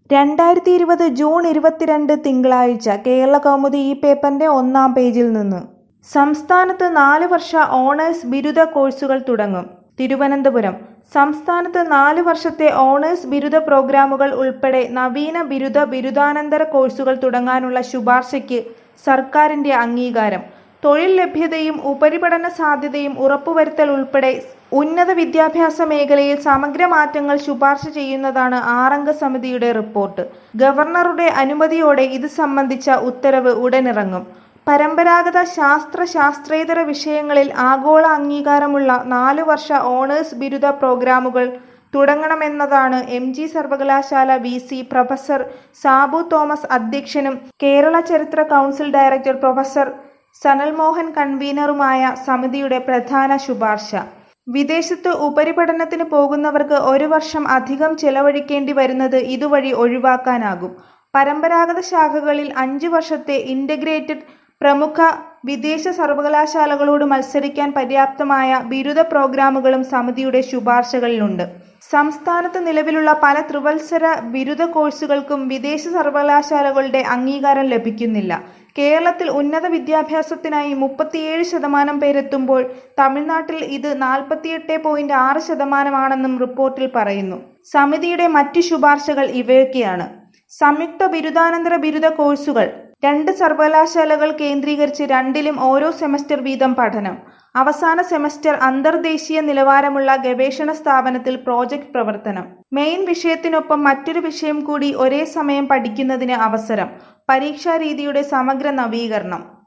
രണ്ടായിരത്തി ഇരുപത് ജൂൺ ഇരുപത്തിരണ്ട് തിങ്കളാഴ്ച കേരളകൗമുദി ഈ പേപ്പറിന്റെ ഒന്നാം പേജിൽ നിന്ന് സംസ്ഥാനത്ത് നാല് വർഷ ഓണേഴ്സ് ബിരുദ കോഴ്സുകൾ തുടങ്ങും തിരുവനന്തപുരം സംസ്ഥാനത്ത് നാല് വർഷത്തെ ഓണേഴ്സ് ബിരുദ പ്രോഗ്രാമുകൾ ഉൾപ്പെടെ നവീന ബിരുദ ബിരുദാനന്തര കോഴ്സുകൾ തുടങ്ങാനുള്ള ശുപാർശയ്ക്ക് സർക്കാരിന്റെ അംഗീകാരം തൊഴിൽ ലഭ്യതയും ഉപരിപഠന സാധ്യതയും ഉറപ്പുവരുത്തൽ ഉൾപ്പെടെ ഉന്നത വിദ്യാഭ്യാസ മേഖലയിൽ സമഗ്ര മാറ്റങ്ങൾ ശുപാർശ ചെയ്യുന്നതാണ് ആറംഗ സമിതിയുടെ റിപ്പോർട്ട് ഗവർണറുടെ അനുമതിയോടെ ഇത് സംബന്ധിച്ച ഉത്തരവ് ഉടനിറങ്ങും പരമ്പരാഗത ശാസ്ത്ര ശാസ്ത്രേതര വിഷയങ്ങളിൽ ആഗോള അംഗീകാരമുള്ള നാലു വർഷ ഓണേഴ്സ് ബിരുദ പ്രോഗ്രാമുകൾ തുടങ്ങണമെന്നതാണ് എം ജി സർവകലാശാല V C professor Sabu Thomas അധ്യക്ഷനും കേരള ചരിത്ര കൗൺസിൽ ഡയറക്ടർ പ്രൊഫസർ സനൽമോഹൻ കൺവീനറുമായ സമിതിയുടെ പ്രധാന ശുപാർശ വിദേശത്ത് ഉപരിപഠനത്തിന് പോകുന്നവർക്ക് ഒരു വർഷം അധികം ചെലവഴിക്കേണ്ടി വരുന്നത് ഇതുവഴി ഒഴിവാക്കാനാകും പരമ്പരാഗത ശാഖകളിൽ അഞ്ച് വർഷത്തെ ഇന്റഗ്രേറ്റഡ് പ്രമുഖ വിദേശ സർവകലാശാലകളോട് മത്സരിക്കാൻ പര്യാപ്തമായ ബിരുദ പ്രോഗ്രാമുകളും സമിതിയുടെ ശുപാർശകളിലുണ്ട് സംസ്ഥാനത്ത് നിലവിലുള്ള പല ത്രിവത്സര ബിരുദ കോഴ്സുകൾക്കും വിദേശ സർവകലാശാലകളുടെ അംഗീകാരം ലഭിക്കുന്നില്ല കേരളത്തിൽ ഉന്നത വിദ്യാഭ്യാസത്തിനായി മുപ്പത്തിയേഴ് ശതമാനം പേരെത്തുമ്പോൾ തമിഴ്നാട്ടിൽ ഇത് നാൽപ്പത്തിയെട്ട് പോയിന്റ് ആറ് ശതമാനമാണെന്നും റിപ്പോർട്ടിൽ പറയുന്നു സമിതിയുടെ മറ്റു ശുപാർശകൾ ഇവയൊക്കെയാണ് സംയുക്ത ബിരുദാനന്തര ബിരുദ കോഴ്സുകൾ രണ്ട് സർവകലാശാലകൾ കേന്ദ്രീകരിച്ച് രണ്ടിലും ഓരോ സെമസ്റ്റർ വീതം പഠനം അവസാന സെമസ്റ്റർ അന്തർദേശീയ നിലവാരമുള്ള ഗവേഷണ സ്ഥാപനത്തിൽ പ്രോജക്ട് പ്രവർത്തനം മെയിൻ വിഷയത്തിനൊപ്പം മറ്റൊരു വിഷയം കൂടി ഒരേ സമയം പഠിക്കുന്നതിന് അവസരം പരീക്ഷാ രീതിയുടെ സമഗ്ര നവീകരണം